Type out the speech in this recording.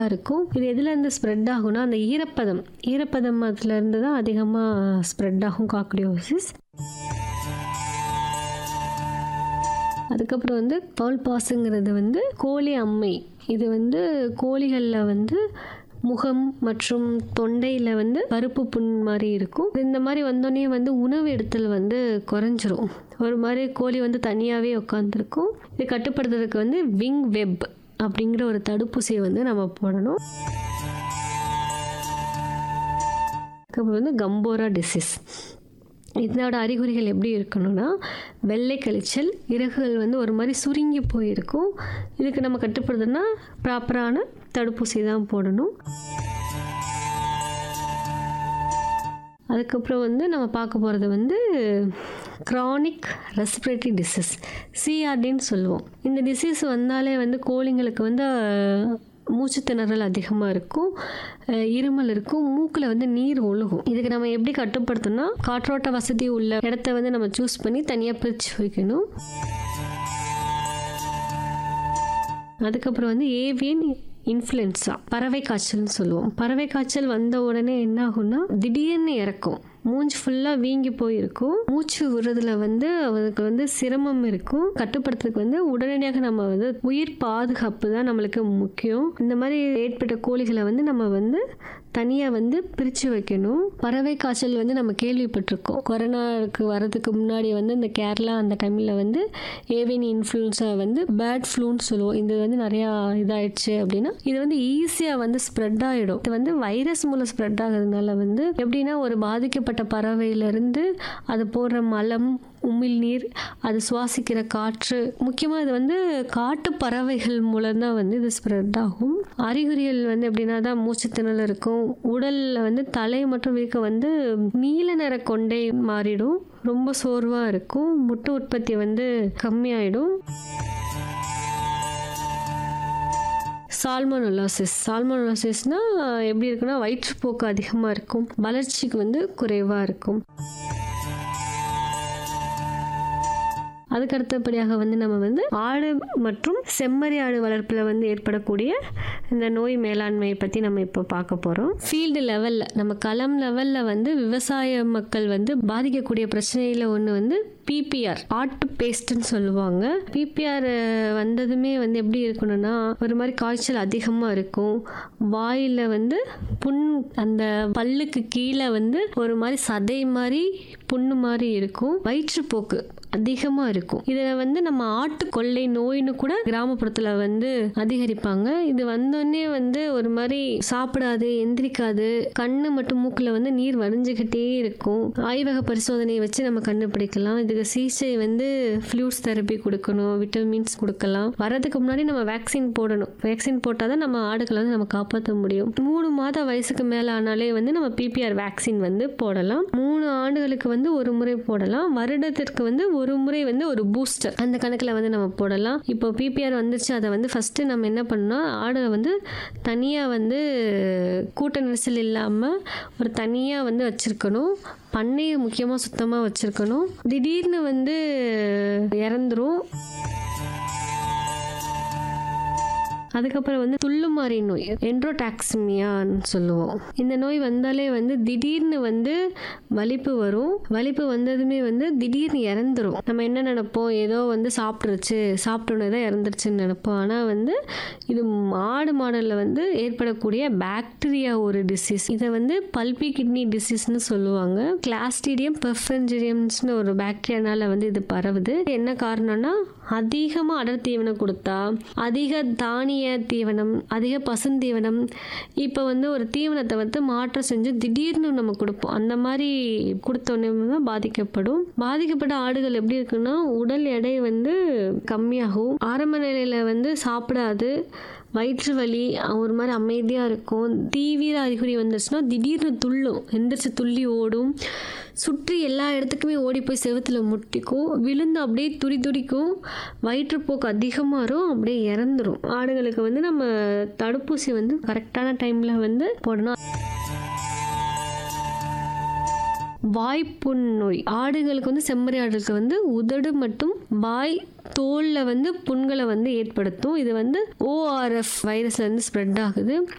இருக்கும் இது எதுலேருந்து ஸ்ப்ரெட் ஆகும்னா அந்த ஈரப்பதம் ஈரப்பதம் அதுலேருந்து தான் அதிகமாக ஸ்ப்ரெட் ஆகும் காக்டியோசிஸ் அதுக்கப்புறம் வந்து பவுல் பாஸுங்கிறது வந்து கோழி அம்மை இது வந்து கோழிகளில் வந்து முகம் மற்றும் தொண்டையில் வந்து கருப்பு புண் மாதிரி இருக்கும் இந்த மாதிரி வந்தோடனே வந்து உணவு எடுத்தல் வந்து குறைஞ்சிரும் ஒரு மாதிரி கோழி வந்து தனியாகவே உட்காந்துருக்கும் இது கட்டுப்படுத்துறதுக்கு வந்து விங் வெப் அப்படிங்கிற ஒரு தடுப்பூசியை வந்து நம்ம போடணும் அதுக்கப்புறம் வந்து கம்போரா டிசீஸ் இதனோட அறிகுறிகள் எப்படி இருக்கணும்னா வெள்ளை கழிச்சல் இறகுகள் வந்து ஒரு மாதிரி சுருங்கி போயிருக்கும் இதுக்கு நம்ம கட்டுப்படுதுன்னா ப்ராப்பரான தடுப்பூசி தான் போடணும் அதுக்கப்புறம் வந்து நம்ம பார்க்க போகிறது வந்து க்ரானிக் ரெஸ்பிரேட்டரி டிசீஸ் சிஆர்டின்னு சொல்லுவோம் இந்த டிசீஸ் வந்தாலே வந்து கோழிங்களுக்கு வந்து மூச்சு திணறல் அதிகமாக இருக்கும் அஹ் இருமல் இருக்கும் மூக்கில் வந்து நீர் ஒழுகும் இதுக்கு நம்ம எப்படி கட்டுப்படுத்தணும்னா காற்றோட்ட வசதி உள்ள இடத்த வந்து நம்ம சூஸ் பண்ணி தனியாக பிரித்து வைக்கணும் அதுக்கப்புறம் வந்து ஏவியன் இன்ஃப்ளூயன்ஸா பறவை காய்ச்சல்னு சொல்லுவோம் பறவை காய்ச்சல் வந்த உடனே என்ன ஆகும்னா திடீர்னு இறக்கும் மூஞ்சி ஃபுல்லாக வீங்கி போயிருக்கும் மூச்சு விடுறதுல வந்து அவருக்கு வந்து சிரமம் இருக்கும் கட்டுப்படுத்துறதுக்கு வந்து உடனடியாக நம்ம வந்து உயிர் பாதுகாப்பு தான் நம்மளுக்கு முக்கியம் இந்த மாதிரி ஏற்பட்ட கோழிகளை வந்து நம்ம வந்து தனியாக வந்து பிரித்து வைக்கணும் பறவை காய்ச்சல் வந்து நம்ம கேள்விப்பட்டிருக்கோம் கொரோனாவுக்கு வரதுக்கு முன்னாடி வந்து இந்த கேரளா அந்த டைமில் வந்து ஏவியன் இன்ஃப்ளூன்ஸா வந்து பேட் ஃப்ளூன்னு சொல்லுவோம் இது வந்து நிறையா இதாயிடுச்சு அப்படின்னா இது வந்து ஈஸியாக வந்து ஸ்ப்ரெட் ஆகிடும் இது வந்து வைரஸ் மூலம் ஸ்ப்ரெட் ஆகுறதுனால வந்து எப்படின்னா ஒரு பாதிக்கப்பட்ட பறவையிலேருந்து அது போடுற மலம் உமிழ்நீர் அது சுவாசிக்கிற காற்று முக்கியமாக இது வந்து காட்டு பறவைகள் மூலம் தான் வந்து இது ஸ்ப்ரெட் ஆகும் அறிகுறிகள் வந்து எப்படின்னா தான் மூச்சுத்திணறல் இருக்கும் உடலில் வந்து தலை மற்றும் வீக்க வந்து நீல நிற கொண்டை மாறிடும் ரொம்ப சோர்வாக இருக்கும் முட்டை உற்பத்தி வந்து கம்மியாயிடும் சால்மோனோலாசிஸ் சால்மோனோலாசிஸ்னால் எப்படி இருக்குன்னா வயிற்றுப்போக்கு அதிகமாக இருக்கும் வளர்ச்சிக்கு வந்து குறைவாக இருக்கும் அதுக்கு அடுத்தபடியாக வந்து நம்ம வந்து ஆடு மற்றும் செம்மறி ஆடு வளர்ப்பில் வந்து ஏற்படக்கூடிய இந்த நோய் மேலாண்மையை பற்றி நம்ம இப்போ பார்க்க போகிறோம் ஃபீல்டு லெவலில் நம்ம களம் லெவலில் வந்து விவசாய மக்கள் வந்து பாதிக்கக்கூடிய பிரச்சனையில் ஒன்று வந்து பிபிஆர் ஆட்டு பேஸ்ட்னு சொல்லுவாங்க பிபிஆர் வந்ததுமே வந்து எப்படி இருக்கணும்னா ஒரு மாதிரி காய்ச்சல் அதிகமாக இருக்கும் வாயில் வந்து புண் அந்த பல்லுக்கு கீழே வந்து ஒரு மாதிரி சதை மாதிரி புண்ணு மாதிரி இருக்கும் வயிற்றுப்போக்கு அதிகமாக இருக்கும் இதில் வந்து நம்ம ஆட்டு கொள்ளை நோயின்னு கூட கிராமப்புறத்தில் வந்து அதிகரிப்பாங்க இது வந்தோடனே வந்து ஒரு மாதிரி சாப்பிடாது எந்திரிக்காது கண்ணு மற்றும் மூக்கில் வந்து நீர் வடிஞ்சுக்கிட்டே இருக்கும் ஆய்வக பரிசோதனையை வச்சு நம்ம கண்டுபிடிக்கலாம் இதுக்கு சிகிச்சை வந்து ஃப்ளூட்ஸ் தெரப்பி கொடுக்கணும் விட்டமின்ஸ் கொடுக்கலாம் வரதுக்கு முன்னாடி நம்ம வேக்சின் போடணும் வேக்சின் போட்டால் தான் நம்ம ஆடுகளை வந்து நம்ம காப்பாற்ற முடியும் மூணு மாத வயசுக்கு மேலே ஆனாலே வந்து நம்ம பிபிஆர் வேக்சின் வந்து போடலாம் மூணு ஆண்டுகளுக்கு வந்து ஒரு முறை போடலாம் வருடத்திற்கு வந்து ஒரு முறை வந்து ஒரு பூஸ்டர் அந்த கணக்கில் வந்து நம்ம போடலாம் இப்போ பிபிஆர் வந்துருச்சு அதை வந்து ஃபஸ்ட்டு நம்ம என்ன பண்ணோம் ஆடை வந்து தனியாக வந்து கூட்ட நெரிசல் இல்லாமல் ஒரு தனியாக வந்து வச்சுருக்கணும் பண்ணையை முக்கியமாக சுத்தமாக வச்சுருக்கணும் திடீர்னு வந்து இறந்துரும் அதுக்கப்புறம் வந்து துள்ளுமாறி நோய் என்ட்ரோடாக்சிமியான்னு சொல்லுவோம் இந்த நோய் வந்தாலே வந்து திடீர்னு வந்து வலிப்பு வரும் வலிப்பு வந்ததுமே வந்து திடீர்னு இறந்துரும் நம்ம என்ன நினைப்போம் ஏதோ வந்து சாப்பிட்ருச்சு சாப்பிட்டோன்னே தான் இறந்துருச்சுன்னு நினைப்போம் ஆனால் வந்து இது ஆடு மாடலில் வந்து ஏற்படக்கூடிய பாக்டீரியா ஒரு டிசீஸ் இதை வந்து பல்பி கிட்னி டிசீஸ்னு சொல்லுவாங்க கிளாஸ்டீடியம் பெர்ஃபென்ஜிரியம்ஸ்னு ஒரு பாக்டீரியானால வந்து இது பரவுது என்ன காரணம்னா அதிகமாக அடர் தீவனம் கொடுத்தா அதிக தானிய தீவனம் அதிக பசுந்தீவனம் இப்போ வந்து ஒரு தீவனத்தை வந்து மாற்றம் செஞ்சு திடீர்னு நம்ம கொடுப்போம் அந்த மாதிரி கொடுத்தோன்னே தான் பாதிக்கப்படும் பாதிக்கப்பட்ட ஆடுகள் எப்படி இருக்குன்னா உடல் எடை வந்து கம்மியாகும் ஆரம்ப நிலையில் வந்து சாப்பிடாது வயிற்று வலி ஒரு மாதிரி அமைதியாக இருக்கும் தீவிர அறிகுறி வந்துருச்சுன்னா திடீர்னு துள்ளும் எந்திரிச்சு துள்ளி ஓடும் சுற்றி எல்லா இடத்துக்குமே ஓடி போய் செவத்தில் முட்டிக்கும் விழுந்து அப்படியே துடி துடிக்கும் வயிற்றுப்போக்கு அதிகமாக இருக்கும் அப்படியே இறந்துரும் ஆடுகளுக்கு வந்து நம்ம தடுப்பூசி வந்து கரெக்டான டைமில் வந்து போடணும் வாய்ப்புண் நோய் ஆடுகளுக்கு வந்து செம்மறி ஆடுகளுக்கு வந்து உதடு மற்றும் வாய் தோலில் வந்து புண்களை வந்து ஏற்படுத்தும் இது வந்து ஓஆர்எஃப் வைரஸ்ல இருந்து ஸ்ப்ரெட் ஆகுது